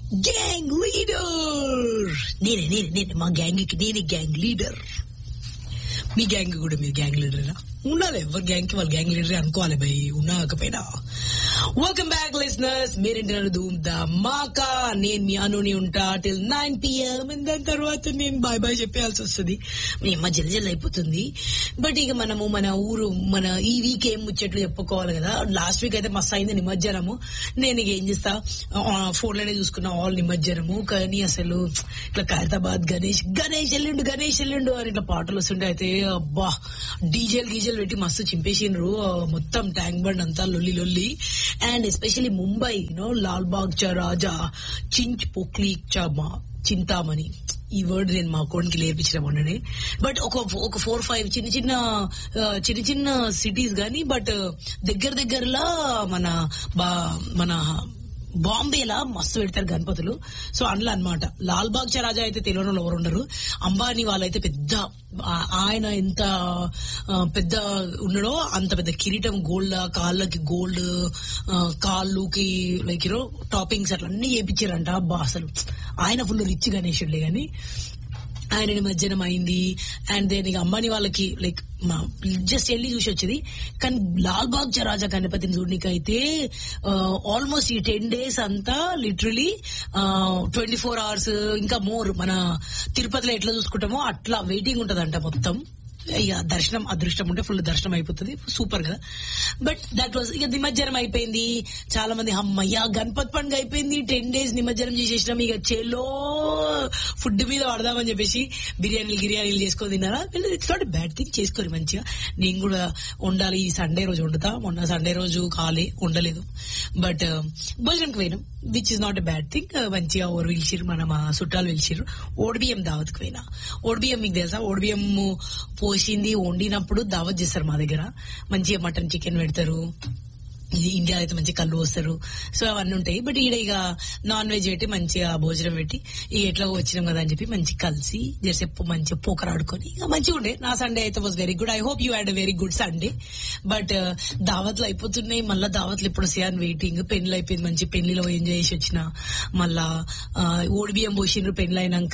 gang leader నేనే నేనే నేనే మా గ్యాంగ్ కి నేనే గ్యాంగ్ లీడర్ మీ గ్యాంగ్ కూడా మీరు గ్యాంగ్ లీడరా ఉండాలి ఎవరు గ్యాంగ్ కి వాళ్ళ గ్యాంగ్ లీడర్ అనుకోవాలి భయ్ ఉన్నాకపోయినా వెల్కమ్ బ్యాక్ లిసనర్స్ మీరేంటున్నారు ధూమ్ ద మాకా నేను మీ అనుని ఉంటా టిల్ నైన్ పిఎం దాని తర్వాత నేను బాయ్ బాయ్ చెప్పేయాల్సి వస్తుంది మీ అమ్మ జల్ జల్ అయిపోతుంది బట్ ఇక మనము మన ఊరు మన ఈ వీక్ ఏం ముచ్చట్లు చెప్పుకోవాలి కదా లాస్ట్ వీక్ అయితే మస్తు అయింది నిమజ్జనము నేను ఇక ఏం చేస్తా ఫోన్ లోనే చూసుకున్నా ఆల్ నిమజ్జనము కానీ అసలు ఇట్లా ఖైరతాబాద్ గణేష్ గణేష్ ఎల్లుండు గణేష్ ఎల్లుండు అని ఇట్లా పాటలు వస్తుంటే అయితే అబ్బా డీజేలు గీజేలు పెట్టి మస్తు చింపేసిండ్రు ఆ, మొత్తం ట్యాంక్ బండ్ అంతా లొల్లి లొల్లి and especially Mumbai you know Lalbaugcha Raja చించ్ పొక్లీ చా మా చింతామణి ఈ వర్డ్ నేను మా అకౌంట్ నేర్పించిన మొన్ననే బట్ ఒక ఒక ఫోర్ ఫైవ్ చిన్న చిన్న ఆ, చిన్న చిన్న సిటీస్ గానీ బట్ దగ్గర దగ్గరలా మన బా- మన బాంబేలా మస్తు పెడతారు గణపతులు సో అందులో అన్నమాట లాల్ బాగ్ చా రాజా అయితే తెలియని వాళ్ళు ఎవరు ఉండరు అంబానీ వాళ్ళైతే పెద్ద ఆ- ఆయన ఎంత ఆ, పెద్ద ఉన్నాడో అంత పెద్ద కిరీటం గోల్డ్ కాళ్ళకి గోల్డ్ కాళ్ళుకి లైక్ యూనో టాపింగ్స్ అట్లా అన్ని చేపించారంట అబ్బా అసలు ఆయన ఫుల్ రిచ్ గణేశుడులే గాని ఆయన నిమజ్జనం అయింది అండ్ దెన్ ఇక అంబానీ వాళ్ళకి లైక్ మా జస్ట్ వెళ్ళి చూసి వచ్చేది కానీ లాల్ బాగ్ చరాజా గణపతిని చూడడానికి అయితే ఆల్మోస్ట్ ఈ టెన్ డేస్ అంతా లిటరలీ ట్వంటీ ఫోర్ అవర్స్ ఇంకా మోర్ మన తిరుపతిలో ఎట్లా చూసుకుంటామో అట్లా వెయిటింగ్ ఉంటదంట మొత్తం ఇక దర్శనం అదృష్టం ఉంటే ఫుల్ దర్శనం అయిపోతుంది సూపర్ కదా బట్ దట్ వాజ్ ఇక నిమజ్జనం అయిపోయింది చాలా మంది అమ్మయ్య గణపతి పండుగ అయిపోయింది టెన్ డేస్ నిమజ్జనం చేసేసినాం ఇక చేలో ఫుడ్ మీద పడదామని చెప్పేసి బిర్యానీలు గిర్యానీలు చేసుకొని తిన్నారా ఇట్స్ నాట్ బ్యాడ్ థింగ్ చేసుకోరు మంచిగా నేను కూడా వండాలి ఈ సండే రోజు వండుతా మొన్న సండే రోజు కాలే వండలేదు బట్ భోజనంకి పోయినాం which is not a bad thing మంచిగా ఓరు పిలిచిర్రు మన మా చుట్టాలు పిలిచిర్రు ఓడిబియ్యం దావత్కి పోయినా ఓడిబియ్యం మీకు తెలుసా ఓడిబియ్యం పోసింది వండినప్పుడు దావత్ చేస్తారు మా దగ్గర మంచిగా మటన్ చికెన్ పెడతారు ఇది ఇండియా అయితే మంచి కళ్ళు వస్తారు సో అవన్నీ ఉంటాయి బట్ ఈడ ఇక నాన్ వెజ్ పెట్టి మంచిగా భోజనం పెట్టి ఇక ఎట్లా వచ్చినాం కదా అని చెప్పి మంచి కలిసి జరసేపు మంచిగా పోకర్ ఆడుకొని ఇక మంచిగా ఉండే నా సండే అయితే was very good I hope you had a very good Sunday but దావత్లు అయిపోతున్నాయి మళ్ళీ దావత్లు ఎప్పుడు వస్తాయని వెయిటింగ్ పెళ్లి అయిపోయింది మంచి పెళ్లిలో ఎంజాయ్ చేసి వచ్చిన మళ్ళా ఆ, ఓడిబియ్యం పోసిండ్రు పెళ్లి అయినాక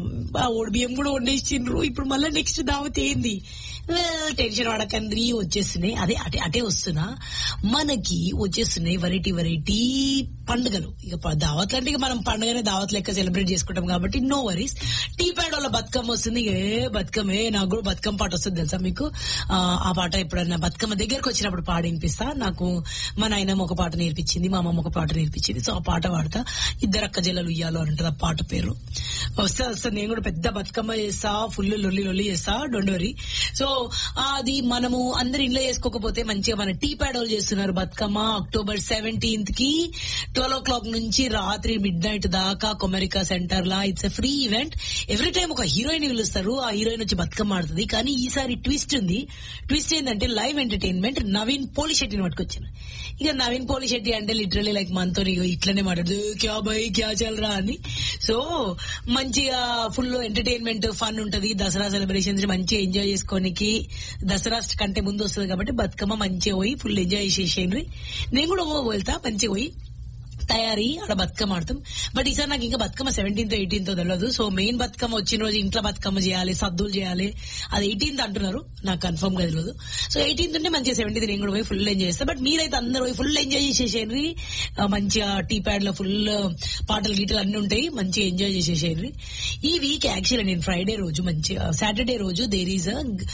ఆ ఓడిబియ్యం కూడా వండేసిండ్రు ఇప్పుడు మళ్ళీ నెక్స్ట్ దావత్ ఏంది టెన్షన్ పడకండి వచ్చేస్తున్నాయి అదే అటే అటే వస్తున్నా మనకి వచ్చేస్తున్నాయి వెరైటీ వెరైటీ పండుగలు ఇక ప- దావత్లు అంటే ఇక మనం పండుగనే దావత్ లెక్క సెలబ్రేట్ చేసుకుంటాం కాబట్టి నో వరీస్ టీ ప్యాడ్ వాళ్ళ బతుకమ్మ వస్తుంది ఇక ఏ బతుకమ్మే నాకు కూడా బతుకమ్మ పాట వస్తుంది తెలుసా మీకు ఆ, ఆ పాట ఎప్పుడన్నా బతుకమ్మ దగ్గరకు వచ్చినప్పుడు పాడి వినిపిస్తా నాకు మా నాయనమ్మ ఒక పాట నేర్పించింది మా అమ్మమ్మ ఒక పాట నేర్పించింది సో ఆ పాట పాడతా ఇద్దరు అక్క జల్లలు ఉయ్యాలో అని ఉంటుంది ఆ పాట పేరు వస్తే వస్తే నేను కూడా పెద్ద బతుకమ్మ చేస్తా ఫుల్ లొల్లి లొల్లి చేస్తా డోంట్ వరీ సో అది మనము అందరు ఇంట్లో చేసుకోకపోతే మంచిగా మన టీ ప్యాడ్ వాళ్ళు చేస్తున్నారు బతుకమ్మ అక్టోబర్ సెవెంటీన్త్ కి ట్వెల్వ్ ఓ క్లాక్ నుంచి రాత్రి మిడ్ నైట్ దాకా కొమెరికా సెంటర్ లా it's a free event every time ఒక హీరోయిన్ పిలుస్తారు ఆ హీరోయిన్ వచ్చి బతుకమ్మ ఆడుతుంది కానీ ఈసారి ట్విస్ట్ ఉంది ట్విస్ట్ ఏంటంటే లైవ్ ఎంటర్టైన్మెంట్ నవీన్ పోలిశెట్టిని పట్టుకొచ్చాను ఇక నవీన్ పోలిశెట్టి అంటే లిటరలీ లైక్ మనతో ఇట్లనే మాట్లాడు క్యా బై క్యా చల్రా అని సో మంచిగా ఫుల్ ఎంటర్టైన్మెంట్ ఫన్ ఉంటది దసరా సెలబ్రేషన్స్ మంచిగా ఎంజాయ్ చేసుకోనికి దసరా కంటే ముందు వస్తుంది కాబట్టి బతుకమ్మ మంచిగా పోయి ఫుల్ ఎంజాయ్ చేసేసేయండి నేను కూడా ఓ వెళ్తా మంచిగా పోయి తయారీ ఆడ బతుకమ్మ ఆడతాం బట్ ఈసారి నాకు ఇంకా బతుకమ్మ సెవెంటీన్త్ ఎయిటీన్త్ తెలియదు సో మెయిన్ బతుకమ్మ వచ్చిన రోజు ఇంట్లో బతుకమ్మ చేయాలి సద్దులు చేయాలి అది ఎయిటీన్త్ అంటున్నారు నాకు కన్ఫర్మ్ గా తెలియదు సో ఎయిటీన్త్ ఉంటే మంచిగా సెవెంటీన్త్ నేను కూడా పోయి ఫుల్ ఎంజాయ్ చేస్తా బట్ మీరైతే అందరూ పోయి ఫుల్ ఎంజాయ్ చేసేసేయండి ఆ, మంచిగా టీ ప్యాడ్ లో ఫుల్ పాటలు గీటలు అన్ని ఉంటాయి మంచిగా ఎంజాయ్ చేసేసేయండి ఈ వీక్ యాక్చువల్లీ నేను ఫ్రైడే రోజు మంచిగా సాటర్డే రోజు దేర్ ఈజ్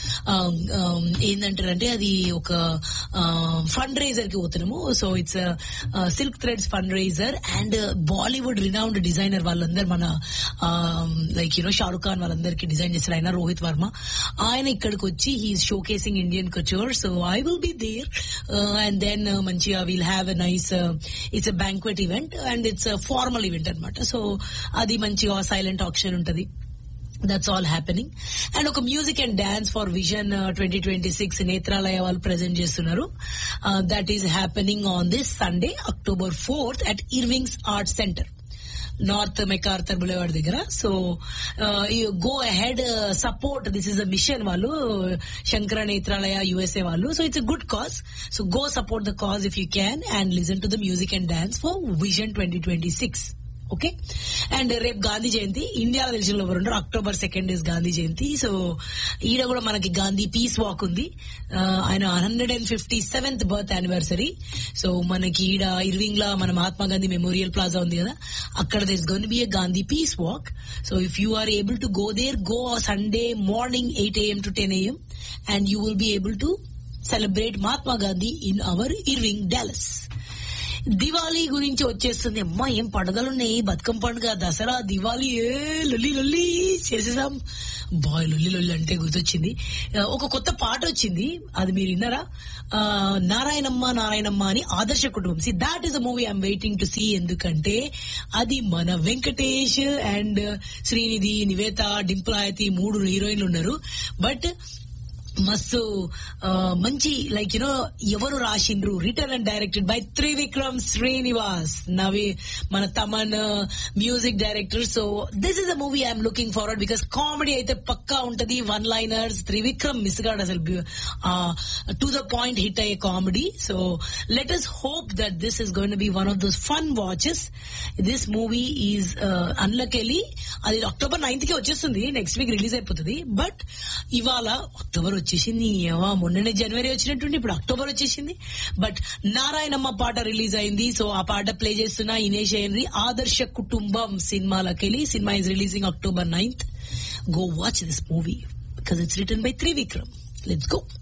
ఏంటంటారంటే అది ఒక ఫండ్ రైజర్ కి పోతున్నాము so it's silk threads fundraiser and Bollywood renowned designer వాళ్ళందరూ మన లైక్ యూనో షారుఖ్ ఖాన్ వాళ్ళందరికీ డిజైన్ చేస్తారు ఆయన రోహిత్ వర్మ ఆయన ఇక్కడికి వచ్చి he's showcasing Indian culture so I will be there and then మంచిగా will have a nice it's a banquet event and it's formal event అనమాట సో అది మంచిగా సైలెంట్ ఆప్షన్ ఉంటది దట్స్ ఆల్ హ్యాపెనింగ్ అండ్ ఒక music and dance for vision twenty twenty six Netralaya వాళ్ళు present చేస్తున్నారు that is happening on this Sunday October fourth at Irving's art center north MacArthur boulevard దగ్గర so go ahead support this is a mission వాళ్ళు Sankara Netralaya USA వాళ్ళు so it's a good cause so go support the cause if you can and listen to the music and dance for vision twenty twenty six okay and రేపు గాంధీ జయంతి ఇండియాలో తెలిసిన ఎవరు ఉండరు October second is Gandhi Jayanti so ఈడ కూడా మనకి Gandhi peace walk ఉంది ఆ, ఆయన hundred and fifty seventh birth anniversary so మనకి ఈడ ఇర్వింగ్ లా మన మహాత్మా గాంధీ మెమోరియల్ ప్లాజా ఉంది కదా అక్కడ this gonna be a Gandhi peace walk so if you are able to go there go Sunday morning eight AM to ten AM and you will be able to celebrate Mahatma Gandhi in our Irving Dallas Diwali గురించి వచ్చేస్తుంది అమ్మా ఏం పండుగలున్నాయి బతుకమ్మ పండుగ దసరా దివాళీ ఏ లొల్లి లొల్లి చేసేసాం bye లొల్లి లొల్లి అంటే గుర్తొచ్చింది ఆ, ఒక కొత్త పాట వచ్చింది అది మీరు విన్నారా ఆ, నారాయణమ్మ నారాయణమ్మ అని ఆదర్శ కుటుంబం C that is a movie I'm waiting to see ఎందుకంటే అది మన వెంకటేష్ అండ్ శ్రీనిధి నివేత డింపులాయతి మూడు హీరోయిన్లు ఉన్నారు బట్ మస్తు ఆ, మంచి లైక్ యునో ఎవరు రాసిండ్రు written and directed by Trivikram Srinivas నవి మన Thaman music director so this is a movie I'm looking forward because comedy అయితే పక్కా ఉంటది వన్ లైనర్స్ త్రివిక్రమ్ మిస్గాడ్ అసలు టు ద పాయింట్ హిట్ అయ్యే comedy so let us hope that this is going be one of those fun watches this movie is అన్లకెళ్ళి అది October ninth కి వచ్చేస్తుంది నెక్స్ట్ వీక్ రిలీజ్ అయిపోతుంది బట్ ఇవాళ అక్టోబర్ వచ్చేసింది ఏవా మొన్ననే జనవరి వచ్చినట్టుండి ఇప్పుడు అక్టోబర్ వచ్చేసింది బట్ నారాయణమ్మ పాట రిలీజ్ అయింది సో ఆ పాట ప్లే చేస్తున్న ఇనేష్ హెన్రీ ఆదర్శ కుటుంబం సినిమాలకెళ్ళి సినిమా is releasing October ninth go watch this movie because it's written by Trivikram let's go